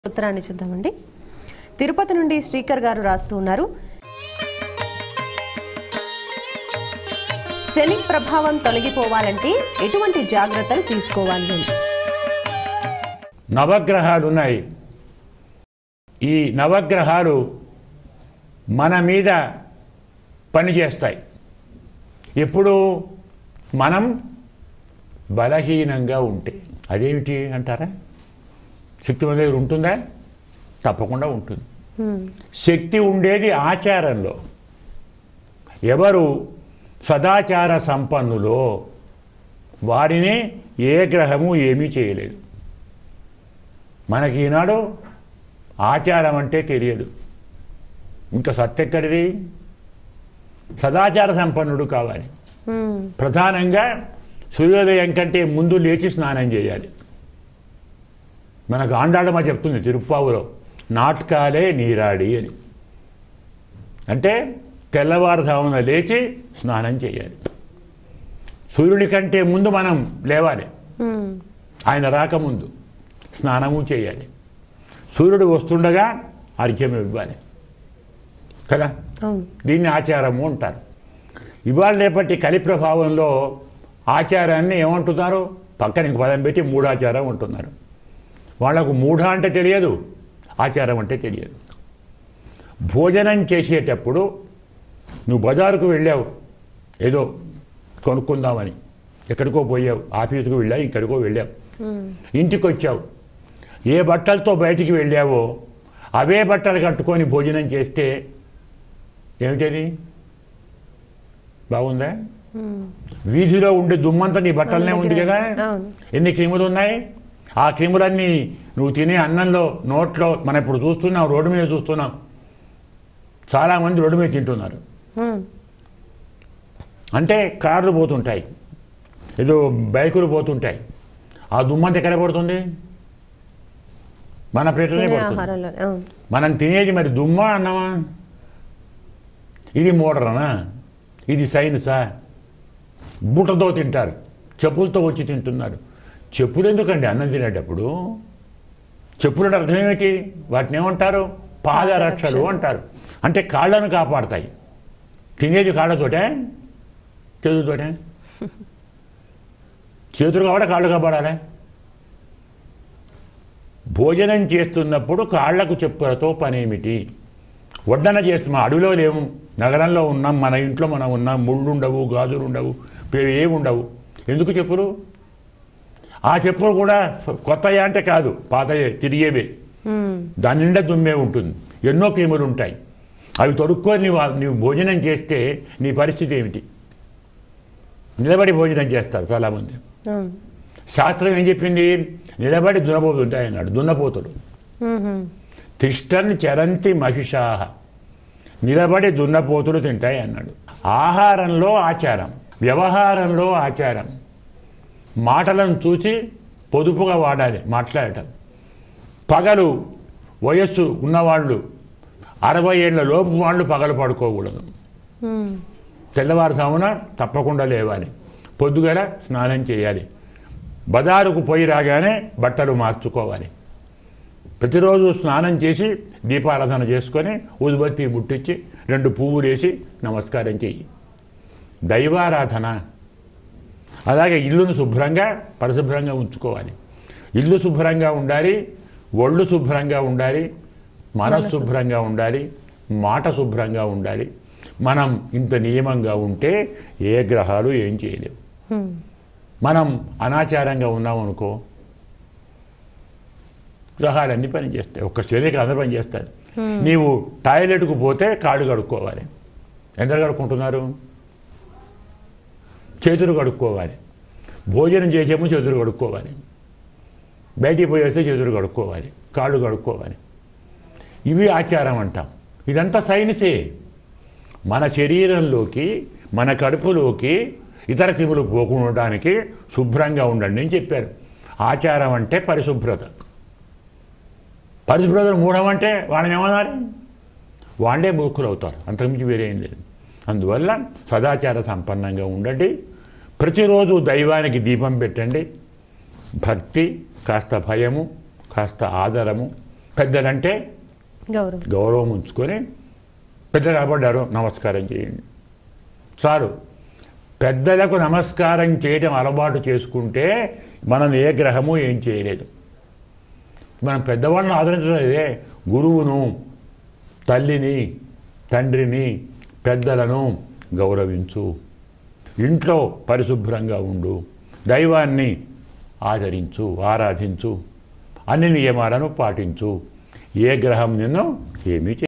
ఉత్తరాన్ని చూద్దామండి తిరుపతి నుండి శ్రీకర్ గారు రాస్తూ ఉన్నారు శని ప్రభావం తొలగిపోవాలంటే ఎటువంటి జాగ్రత్తలు తీసుకోవాలి అని నవగ్రహాలు ఉన్నాయి ఈ నవగ్రహాలు మన మీద పనిచేస్తాయి ఎప్పుడు మనం బలహీనంగా ఉంటే అదేమిటి అంటారా శక్తి మన దగ్గర ఉంటుందా తప్పకుండా ఉంటుంది శక్తి ఉండేది ఆచారంలో ఎవరు సదాచార సంపన్నులో వారిని ఏ గ్రహము ఏమీ చేయలేదు మనకి ఈనాడు ఆచారం అంటే తెలియదు ఇంకా సత్తెక్కడిది సదాచార సంపన్నుడు కావాలి హ్మ్. ప్రధానంగా సూర్యోదయం కంటే ముందు లేచి స్నానం చేయాలి మనకు ఆండాడమ చెప్తుంది తిరుప్పావులో నాటకాలే నీరాడి అని అంటే తెల్లవారుజామున లేచి స్నానం చేయాలి సూర్యుడి కంటే ముందు మనం లేవాలి హ్మ్. ఆయన రాకముందు స్నానము చేయాలి సూర్యుడు వస్తుండగా అర్ఘ్యం ఇవ్వాలి కదా అవును దీన్ని ఆచారము అంటారు ఇవాళ రేపటి కలి ప్రభావంలో ఆచారాన్ని ఏమంటున్నారు పక్కన ఇంక పదం పెట్టి మూఢాచారం అంటున్నారు వాళ్ళకు మూఢ అంటే తెలియదు ఆచారం అంటే తెలియదు భోజనం చేసేటప్పుడు నువ్వు బజారుకు వెళ్ళావు ఏదో కొనుక్కుందామని ఎక్కడికో పోయావు ఆఫీసుకు వెళ్ళావు ఇక్కడికో వెళ్ళావు ఇంటికి వచ్చావు ఏ బట్టలతో బయటికి వెళ్ళావో అవే బట్టలు కట్టుకొని భోజనం చేస్తే ఏమిటది బాగుందా హ్మ్. వీధిలో ఉండే దుమ్మంతా నీ బట్టలనే ఉంది కదా అవును ఎన్ని క్రిములు ఉన్నాయి ఆ క్రిములన్నీ నువ్వు తినే అన్నంలో నోట్లో మనం ఇప్పుడు చూస్తున్నాం రోడ్డు మీద చూస్తున్నాం చాలామంది రోడ్డు మీద తింటున్నారు హ్మ్. అంటే కార్లు పోతుంటాయి ఏదో బైకులు పోతుంటాయి ఆ దుమ్మంతా ఎక్కడ పడుతుంది మన ప్లేట్లోనే తినే పడుతుంది ఆహారంలో అవును మనం తినేది మరి దుమ్మా అన్నమా ఇది మోడరనా ఇది సైన్సా బుట్టతో తింటారు చెప్పులతో వచ్చి తింటున్నారు చెప్పులు ఎందుకండి అన్నం తినేటప్పుడు చెప్పులు అంటే అర్థం ఏమిటి వాటిని ఏమంటారు పాదరక్షలు అంటారు అంటే కాళ్ళను కాపాడతాయి తినేది కాళ్ళతోటే చేతులతోటే చేతులు కాబట్టి కాళ్ళు కాపాడాలి భోజనం చేస్తున్నప్పుడు కాళ్లకు చెప్పులతో పనేమిటి వడ్డన చేస్తున్నాం అడవిలో లేము నగరంలో ఉన్నాం మన ఇంట్లో మనం ఉన్నాం ముళ్ళు ఉండవు గాజులు ఉండవు ఏమి ఉండవు ఎందుకు చెప్పులు ఆ చెప్పులు కూడా కొత్తయా అంటే కాదు పాతయే తిరిగేవే హ్మ్. దాని నిండా దుమ్మే ఉంటుంది ఎన్నో క్రిములు ఉంటాయి అవి తొడుక్కొని నీవు నీవు భోజనం చేస్తే నీ పరిస్థితి ఏమిటి నిలబడి భోజనం చేస్తారు చాలామంది అవును శాస్త్రం ఏం చెప్పింది నిలబడి దున్నపోతుంటాయి అన్నాడు దున్నపోతుడు హ్మ్. హ్మ్. తిష్టన్ చరంతి మహిషాహ నిలబడి దున్నపోతులు తింటాయి అన్నాడు ఆహారంలో ఆచారం వ్యవహారంలో ఆచారం మాటలను చూసి పొదుపుగా వాడాలి మాట్లాడటం పగలు వయస్సు ఉన్నవాళ్ళు అరవై ఏళ్ళ లోపు వాళ్ళు పగలు పడుకోకూడదు హ్మ్. తెల్లవారుజామున తప్పకుండా లేవాలి పొద్దుగల స్నానం చేయాలి బజారుకు పోయి రాగానే బట్టలు మార్చుకోవాలి ప్రతిరోజు స్నానం చేసి దీపారాధన చేసుకొని ఉద్బత్తి ముట్టించి రెండు పువ్వులు వేసి నమస్కారం చెయ్యి దైవారాధన అలాగే ఇల్లును శుభ్రంగా పరిశుభ్రంగా ఉంచుకోవాలి ఇల్లు శుభ్రంగా ఉండాలి ఒళ్ళు శుభ్రంగా ఉండాలి మనసు శుభ్రంగా ఉండాలి మాట శుభ్రంగా ఉండాలి మనం ఇంత నియమంగా ఉంటే ఏ గ్రహాలు ఏం చేయలేవు హ్మ్. మనం అనాచారంగా ఉన్నామనుకో గ్రహాలన్నీ పనిచేస్తాయి ఒక్క శరీరం అందరూ పనిచేస్తారు నీవు టాయిలెట్కు పోతే కాళ్ళు కడుక్కోవాలి ఎంత కడుక్కుంటున్నారు చేతులు కడుక్కోవాలి భోజనం చేసేమో చేతులు కడుక్కోవాలి బయటికి పోయేస్తే చేతులు కడుక్కోవాలి కాళ్ళు కడుక్కోవాలి ఇవి ఆచారం అంటాం ఇదంతా సైన్సే మన శరీరంలోకి మన కడుపులోకి ఇతర క్రిములు పోకుండడానికి శుభ్రంగా ఉండండి అని చెప్పారు ఆచారం అంటే పరిశుభ్రత పరిశుభ్రత మూఢం అంటే వాళ్ళని ఏమన్నారు వాళ్ళే మూర్ఖులు అవుతారు అంతకుమించి వేరే ఏం లేదు అందువల్ల సదాచార సంపన్నంగా ఉండండి ప్రతిరోజు దైవానికి దీపం పెట్టండి భక్తి కాస్త భయము కాస్త ఆదరము పెద్దలంటే గౌరవం గౌరవం ఉంచుకొని పెద్దలు కనబడ్డారు నమస్కారం చేయండి చాలు పెద్దలకు నమస్కారం చేయడం అలవాటు చేసుకుంటే మనం ఏ గ్రహము ఏం చేయలేదు మనం పెద్దవాళ్ళని ఆదరించలేదే గురువును తల్లిని తండ్రిని పెద్దలను గౌరవించు ఇంట్లో పరిశుభ్రంగా ఉండు దైవాన్ని ఆదరించు ఆరాధించు అన్ని నియమాలను పాటించు ఏ గ్రహం నిన్ను ఏమీ చే